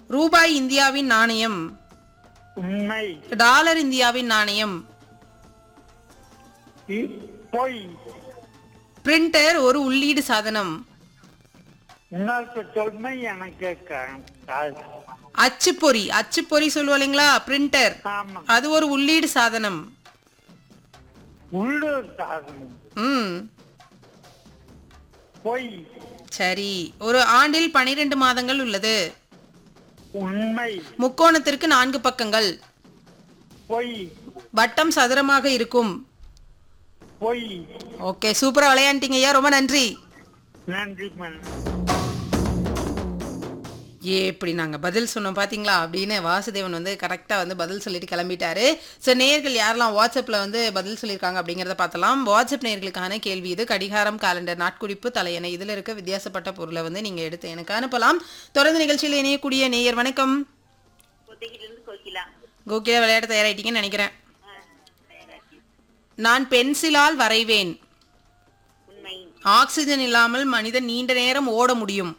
ரூபாய் இந்தியாவின் நாணயம் உண்மை டாலர் இந்தியாவின் நாணயம் இ- பொய் பிரிண்டர் ஒரு உள்ளீடு சாதனம் இன்னொரு சொல்மை எனக்கு க- க- அச்சுப்பொறி அச்சுப்பொறி சொல்லுவோம் இல்லைங்களா பிரிண்டர் ஆமா அது ஒரு உள்ளீடு சாதனம் உள்ளூர் சாதனம் ம் பொய் சரி ஒரு ஆண்டில் பனிரெண்டு மாதங்கள் உள்ளது உண்மை முக்கோணத்திற்கு நான்கு பக்கங்கள் பொய் வட்டம் சதுரமாக இருக்கும் பொய் ஓகே சூப்பரா விளையாண்டீங்க ஐயா ரொம்ப நன்றி நன்றி மேடம் ஏ இப்படி நாங்கள் பதில் சொன்னோம் பார்த்தீங்களா அப்படின்னு வாசுதேவன் வந்து கரெக்டாக வந்து பதில் சொல்லிட்டு கிளம்பிட்டாரு ஸோ நேர்கள் யாரெல்லாம் வாட்ஸ்அப்பில் வந்து பதில் சொல்லியிருக்காங்க அப்படிங்கிறத பார்த்தலாம் வாட்ஸ்அப் நேர்களுக்கான கேள்வி இது கடிகாரம் காலண்டர் நாட்குறிப்பு தலையணை இதில் இருக்க வித்தியாசப்பட்ட பொருளை வந்து நீங்கள் எடுத்து எனக்கு அனுப்பலாம் தொடர்ந்து நிகழ்ச்சியில் இணையக்கூடிய நேயர் வணக்கம் கொத்தகிலிருந்து கோகிலா கோகிலா விளையாட தயாராயிட்டீங்கன்னு நினைக்கிறேன் நான் பென்சிலால் வரைவேன் உண்மை ஆக்சிஜன் இல்லாமல் மனிதன் நீண்ட நேரம் ஓட முடியும்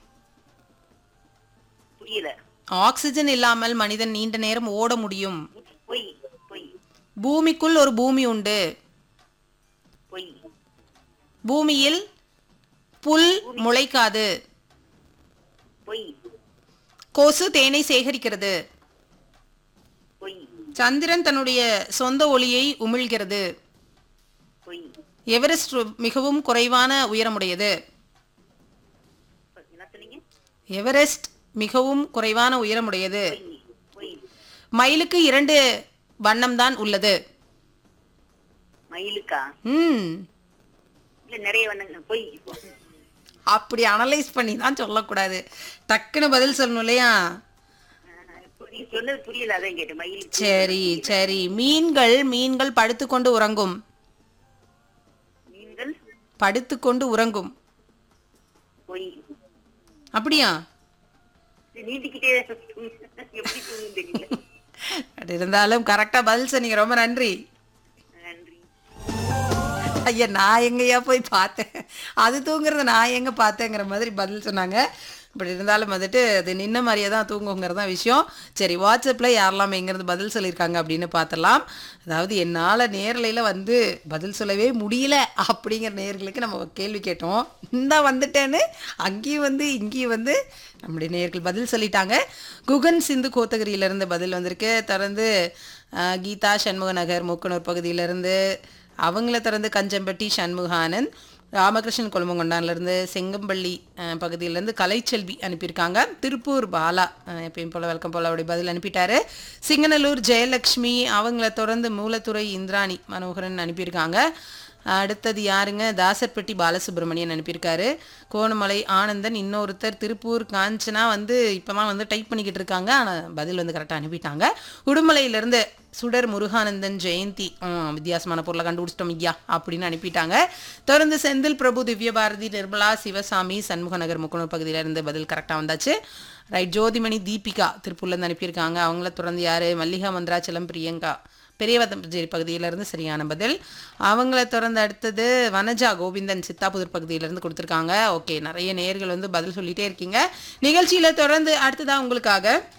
புரியல ஆக்சிஜன் இல்லாமல் மனிதன் நீண்ட நேரம் ஓட முடியும் பொய் பொய் பூமிக்குள் ஒரு பூமி உண்டு பொய் பூமியில் புல் முளைக்காது பொய் கொசு தேனை சேகரிக்கிறது பொய் சந்திரன் தன்னுடைய சொந்த ஒளியை உமிழ்கிறது பொய் எவரெஸ்ட் மிகவும் குறைவான உயரமுடையது என்ன சொன்னீங்க எவரெஸ்ட் மிகவும் குறைவான உயரமுடையது பொய் பொய் மயிலுக்கு இரண்டு வண்ணம்தான் உள்ளது மயிலுக்கா ம் இல்ல நிறைய வண்ணங்க பொய் அப்படி அனலைஸ் பண்ணி தான் சொல்லக்கூடாது டக்குன்னு பதில் சொல்லணும் இல்லையா நீ சொன்னது புரியல அதான் கேட்டேன் மயிலுக்கு சரி சரி மீன்கள் மீன்கள் படுத்துக்கொண்டு உறங்கும் நீங்கள் படுத்துக்கொண்டு உறங்கும் பொய் அப்படியா இது நீட்டிக்கிட்டே எப்படி தூங்கும் தெரியல அது இருந்தாலும் கரெக்டா பதில் சொன்னீங்க ரொம்ப நன்றி நன்றி ஐயா நான் எங்கேயா போய் பார்த்தேன் அது தூங்குறத நான் எங்க பார்த்தேங்கிற மாதிரி பதில் சொன்னாங்க இப்படி இருந்தாலும் வந்துட்டு அது நின்ன மாதிரியே தான் தூங்குங்கிறது தான் விஷயம் சரி வாட்ஸ்அப்பில் யாரெல்லாம் எங்கேருந்து பதில் சொல்லியிருக்காங்க அப்படின்னு பார்த்துடலாம் அதாவது என்னால் நேரலையில் வந்து பதில் சொல்லவே முடியல அப்படிங்கிற நேர்களுக்கு நம்ம கேள்வி கேட்டோம் இந்த வந்துட்டேன்னு அங்கேயும் வந்து இங்கேயும் வந்து நம்முடைய நேர்கள் பதில் சொல்லிட்டாங்க குகன் சிந்து கோத்தகிரியிலேருந்து பதில் வந்திருக்கு தொடர்ந்து அஹ், கீதா சண்முக நகர் மூக்கனூர் பகுதியிலேருந்து அவங்கள திறந்து கஞ்சம்பட்டி சண்முகானந்த் ராமகிருஷ்ணன் கொழுமங்கொண்டான்லேருந்து செங்கம்பள்ளி அஹ், பகுதியிலேருந்து கலைச்செல்வி அனுப்பியிருக்காங்க திருப்பூர் பாலா அஹ், எப்பயும் போல வழக்கம் போல அவருடைய பதில் அனுப்பிட்டாரு சிங்கநல்லூர் ஜெயலக்ஷ்மி அவங்கள தொடர்ந்து மூலத்துறை இந்திராணி மனோகரன் அனுப்பியிருக்காங்க அடுத்தது யாருங்க தாசர்பட்டி பாலசுப்ரமணியன் அனுப்பியிருக்காரு கோணமலை ஆனந்தன் இன்னொருத்தர் திருப்பூர் காஞ்சனா வந்து இப்போதான் வந்து டைப் பண்ணிக்கிட்டு இருக்காங்க ஆனால் பதில் வந்து கரெக்டாக அனுப்பிட்டாங்க உடுமலையிலேருந்து சுடர் முருகானந்தன் ஜெயந்தி ம், வித்தியாசமான பொருளை கண்டுபிடிச்சிட்டோம் ஐயா அப்படின்னு அனுப்பிட்டாங்க தொடர்ந்து செந்தில் பிரபு திவ்யபாரதி நிர்மலா சிவசாமி சண்முகநகர் முக்கனூர் பகுதியில இருந்து பதில் கரெக்டாக வந்தாச்சு ரைட் ஜோதிமணி தீபிகா திருப்பூர்லேருந்து அனுப்பியிருக்காங்க அவங்கள தொடர்ந்து யார் மல்லிகா மந்திராச்சலம் பிரியங்கா பெரியவதம்பேரி பகுதியிலேருந்து சரியான பதில் அவங்கள தொடர்ந்து அடுத்தது வனஜா கோவிந்தன் சித்தாபுதூர் பகுதியிலேருந்து கொடுத்துருக்காங்க ஓகே நிறைய நேர்கள் வந்து பதில் சொல்லிட்டே இருக்கீங்க நிகழ்ச்சியில் தொடர்ந்து அடுத்ததாக உங்களுக்காக